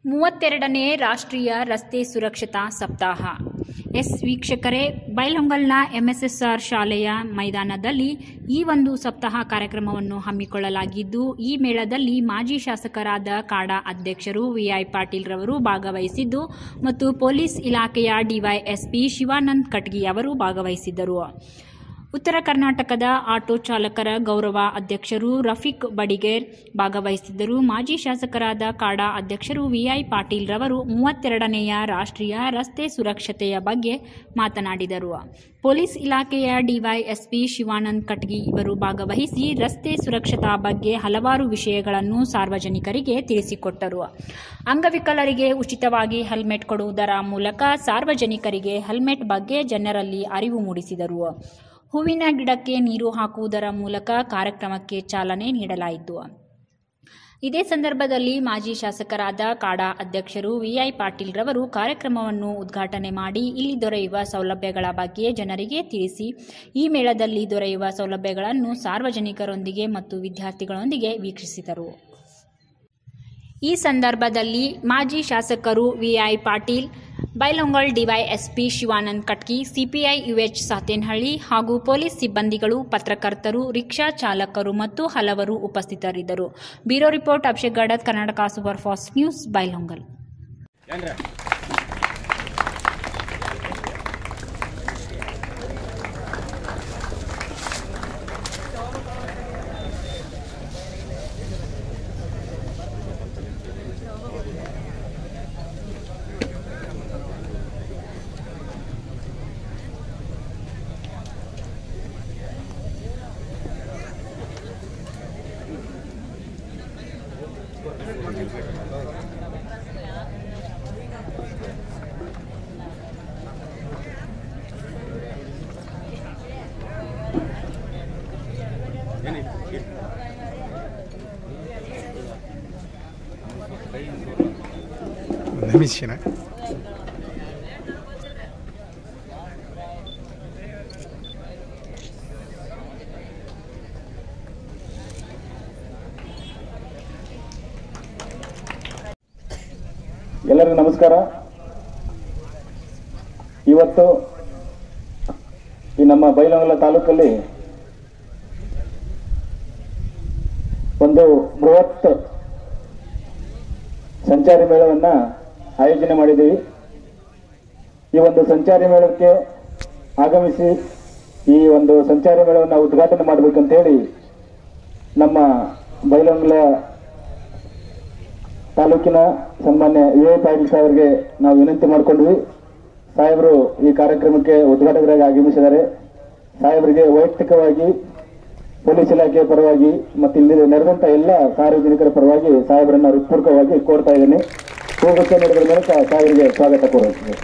ಮೂವತ್ತೆರಡನೇ ರಾಷ್ಟ್ರೀಯ ರಸ್ತೆ ಸುರಕ್ಷತಾ ಸಪ್ತಾಹ ಎಸ್ ವೀಕ್ಷಕರೇ ಬೈಲಹೊಂಗಲ್ನ ಎಂಎಸ್ಎಸ್ಆರ್ ಶಾಲೆಯ ಮೈದಾನದಲ್ಲಿ ಈ ಒಂದು ಸಪ್ತಾಹ ಕಾರ್ಯಕ್ರಮವನ್ನು ಹಮ್ಮಿಕೊಳ್ಳಲಾಗಿದ್ದು ಈ ಮೇಳದಲ್ಲಿ ಮಾಜಿ ಶಾಸಕರಾದ ಕಾಡಾ ಅಧ್ಯಕ್ಷರು ವಿಐ ಪಾಟೀಲ್ ರವರು ಭಾಗವಹಿಸಿದ್ದು ಮತ್ತು ಪೊಲೀಸ್ ಇಲಾಖೆಯ ಡಿವೈಎಸ್ಪಿ ಶಿವಾನಂದ್ ಕಟ್ಗಿ ಅವರು ಭಾಗವಹಿಸಿದ್ದರು ಉತ್ತರ ಕರ್ನಾಟಕದ ಆಟೋ ಚಾಲಕರ ಗೌರವ ಅಧ್ಯಕ್ಷರು ರಫೀಕ್ ಬಡಿಗೇರ್ ಭಾಗವಹಿಸಿದ್ದರು ಮಾಜಿ ಶಾಸಕರಾದ ಕಾಡಾ ಅಧ್ಯಕ್ಷರು ವಿಐ ಪಾಟೀಲ್ ರವರು ಮೂವತ್ತೆರಡನೆಯ ರಾಷ್ಟ್ರೀಯ ರಸ್ತೆ ಸುರಕ್ಷತೆಯ ಬಗ್ಗೆ ಮಾತನಾಡಿದರು ಪೊಲೀಸ್ ಇಲಾಖೆಯ ಡಿವೈಎಸ್ಪಿ ಶಿವಾನಂದ್ ಕಟ್ಗಿ ಇವರು ಭಾಗವಹಿಸಿ ರಸ್ತೆ ಸುರಕ್ಷತಾ ಬಗ್ಗೆ ಹಲವಾರು ವಿಷಯಗಳನ್ನು ಸಾರ್ವಜನಿಕರಿಗೆ ತಿಳಿಸಿಕೊಟ್ಟರು ಅಂಗವಿಕಲರಿಗೆ ಉಚಿತವಾಗಿ ಹೆಲ್ಮೆಟ್ ಕೊಡುವುದರ ಮೂಲಕ ಸಾರ್ವಜನಿಕರಿಗೆ ಹೆಲ್ಮೆಟ್ ಬಗ್ಗೆ ಜನರಲ್ಲಿ ಅರಿವು ಮೂಡಿಸಿದರು ಹೂವಿನ ಗಿಡಕ್ಕೆ ನೀರು ಹಾಕುವುದರ ಮೂಲಕ ಕಾರ್ಯಕ್ರಮಕ್ಕೆ ಚಾಲನೆ ನೀಡಲಾಯಿತು ಇದೇ ಸಂದರ್ಭದಲ್ಲಿ ಮಾಜಿ ಶಾಸಕರಾದ ಕಾಡಾ ಅಧ್ಯಕ್ಷರು ವಿಐ ಪಾಟೀಲ್ ರವರು ಕಾರ್ಯಕ್ರಮವನ್ನು ಉದ್ಘಾಟನೆ ಮಾಡಿ ಇಲ್ಲಿ ದೊರೆಯುವ ಸೌಲಭ್ಯಗಳ ಬಗ್ಗೆ ಜನರಿಗೆ ತಿಳಿಸಿ ಈ ಮೇಳದಲ್ಲಿ ದೊರೆಯುವ ಸೌಲಭ್ಯಗಳನ್ನು ಸಾರ್ವಜನಿಕರೊಂದಿಗೆ ಮತ್ತು ವಿದ್ಯಾರ್ಥಿಗಳೊಂದಿಗೆ ವೀಕ್ಷಿಸಿದರು ಈ ಸಂದರ್ಭದಲ್ಲಿ ಮಾಜಿ ಶಾಸಕರು Vi Patil Bailhongal DYSP Shivanand ಕಟ್ಕಿ CPI UH Satenahalli ಹಾಗೂ ಪೊಲೀಸ್ ಸಿಬ್ಬಂದಿಗಳು ಪತ್ರಕರ್ತರು ರಿಕ್ಷಾ ಚಾಲಕರು ಮತ್ತು ಹಲವರು ಉಪಸ್ಥಿತರಿದ್ದರು bureau report Abhishek Gadad Karnataka super fast news Bailhongal ನಿಮಿಷನ ಎಲ್ಲರಿಗೂ ನಮಸ್ಕಾರ ಇವತ್ತು ಈ ನಮ್ಮ ಬೈಲಹೊಂಗಲ ತಾಲೂಕಲ್ಲಿ ಒಂದು ಬೃಹತ್ ಸಂಚಾರಿ ಮೇಳವನ್ನ ಆಯೋಜನೆ ಮಾಡಿದ್ದೀವಿ ಈ ಒಂದು ಸಂಚಾರಿ ಮೇಳಕ್ಕೆ ಆಗಮಿಸಿ ಈ ಒಂದು ಸಂಚಾರಿ ಮೇಳವನ್ನು ಉದ್ಘಾಟನೆ ಮಾಡಬೇಕಂತ ಹೇಳಿ ನಮ್ಮ ಬೈಲಹೊಂಗಲ ತಾಲೂಕಿನ ಸನ್ಮಾನ್ಯ ವಿ ಐ ಪಾಟೀಲ್ ಸಾಹೇಬ್ರಿಗೆ ನಾವು ವಿನಂತಿ ಮಾಡಿಕೊಂಡ್ವಿ ಸಾಹೇಬರು ಈ ಕಾರ್ಯಕ್ರಮಕ್ಕೆ ಉದ್ಘಾಟಕರಾಗಿ ಆಗಮಿಸಿದ್ದಾರೆ ಸಾಹೇಬರಿಗೆ ವೈಯಕ್ತಿಕವಾಗಿ ಪೊಲೀಸ್ ಇಲಾಖೆಯ ಪರವಾಗಿ ಮತ್ತು ಇಲ್ಲಿ ನಡೆದಂತ ಎಲ್ಲ ಸಾರ್ವಜನಿಕರ ಪರವಾಗಿ ಸಾಹೇಬರನ್ನ ಹೃತ್ಪೂರ್ವಕವಾಗಿ ಕೋರ್ತಾ ಇದ್ದೀನಿ ಹೋಗಕ್ಕೆ ನಡೆದ ಮೂಲಕ ಸಾಹೇಬರಿಗೆ ಸ್ವಾಗತ ಕೋರುತ್ತೇನೆ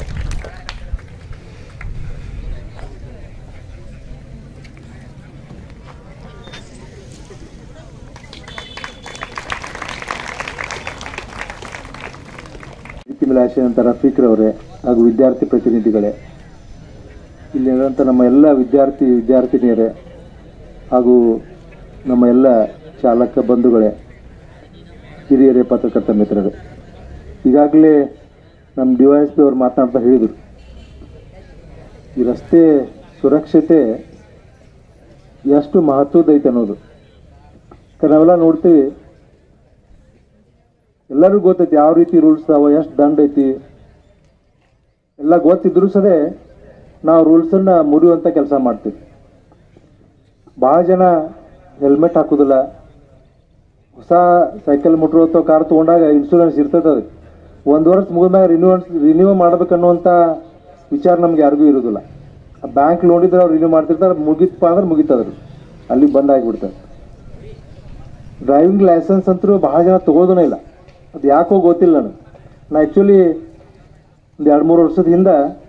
ವಿಲಾಸಿ ಅಂತ ರಫೀಕ್ರವರೇ ಹಾಗೂ ವಿದ್ಯಾರ್ಥಿ ಪ್ರತಿನಿಧಿಗಳೇ ಇಲ್ಲಿರುವಂಥ ನಮ್ಮ ಎಲ್ಲ ವಿದ್ಯಾರ್ಥಿ ವಿದ್ಯಾರ್ಥಿನಿಯರೇ ಹಾಗೂ ನಮ್ಮ ಎಲ್ಲ ಚಾಲಕ ಬಂಧುಗಳೇ ಹಿರಿಯರೇ ಪತ್ರಕರ್ತ ಮಿತ್ರರೇ ಈಗಾಗಲೇ ನಮ್ಮ ಡಿ ವೈ ಎಸ್ ಪಿ ಅವರು ಮಾತನಾಡ್ತಾ ಹೇಳಿದರು ಈ ರಸ್ತೆ ಸುರಕ್ಷತೆ ಎಷ್ಟು ಮಹತ್ವದೈತೆ ಅನ್ನೋದು ಯಾಕಂದ್ರೆ ನಾವೆಲ್ಲ ನೋಡ್ತೀವಿ ಎಲ್ಲರಿಗೂ ಗೊತ್ತೈತಿ ಯಾವ ರೀತಿ ರೂಲ್ಸ್ ಅದಾವ ಎಷ್ಟು ದಂಡ ಐತಿ ಎಲ್ಲ ಗೊತ್ತಿದ್ರು ಸದೇ ನಾವು ರೂಲ್ಸನ್ನ ಮುರಿಯುವಂಥ ಕೆಲಸ ಮಾಡ್ತೀವಿ ಭಾಳ ಜನ ಹೆಲ್ಮೆಟ್ ಹಾಕೋದಿಲ್ಲ ಹೊಸ ಸೈಕಲ್ ಮುಟ್ರು ಅಥವಾ ಕಾರ್ ತೊಗೊಂಡಾಗ ಇನ್ಶೂರೆನ್ಸ್ ಇರ್ತದೆ ಅದಕ್ಕೆ ಒಂದು ವರ್ಷ ಮುಗಿದ್ಮ್ಯಾಗ ರಿನ್ಯೂವನ್ಸ್ ರಿನ್ಯೂ ಮಾಡ್ಬೇಕನ್ನುವಂಥ ವಿಚಾರ ನಮ್ಗೆ ಯಾರಿಗೂ ಇರೋದಿಲ್ಲ ಆ ಬ್ಯಾಂಕ್ ಲೋನ್ ಇದ್ರೆ ಅವ್ರು ರಿನ್ಯೂ ಮಾಡ್ತಿರ್ತಾರೆ ಮುಗಿತಪ್ಪ ಅಂದ್ರೆ ಮುಗಿತದ್ರಿ ಅಲ್ಲಿ ಬಂದ್ ಆಗಿಬಿಡ್ತಾರೆ ಡ್ರೈವಿಂಗ್ ಲೈಸೆನ್ಸ್ ಅಂತೂ ಭಾಳ ಜನ ತಗೋದನೇ ಇಲ್ಲ ಅದು ಯಾಕೋ ಗೊತ್ತಿಲ್ಲ ನನಗೆ ನಾ ಆ್ಯಕ್ಚುಲಿ ಒಂದು ಎರಡು ಮೂರು ವರ್ಷದ ಹಿಂದೆ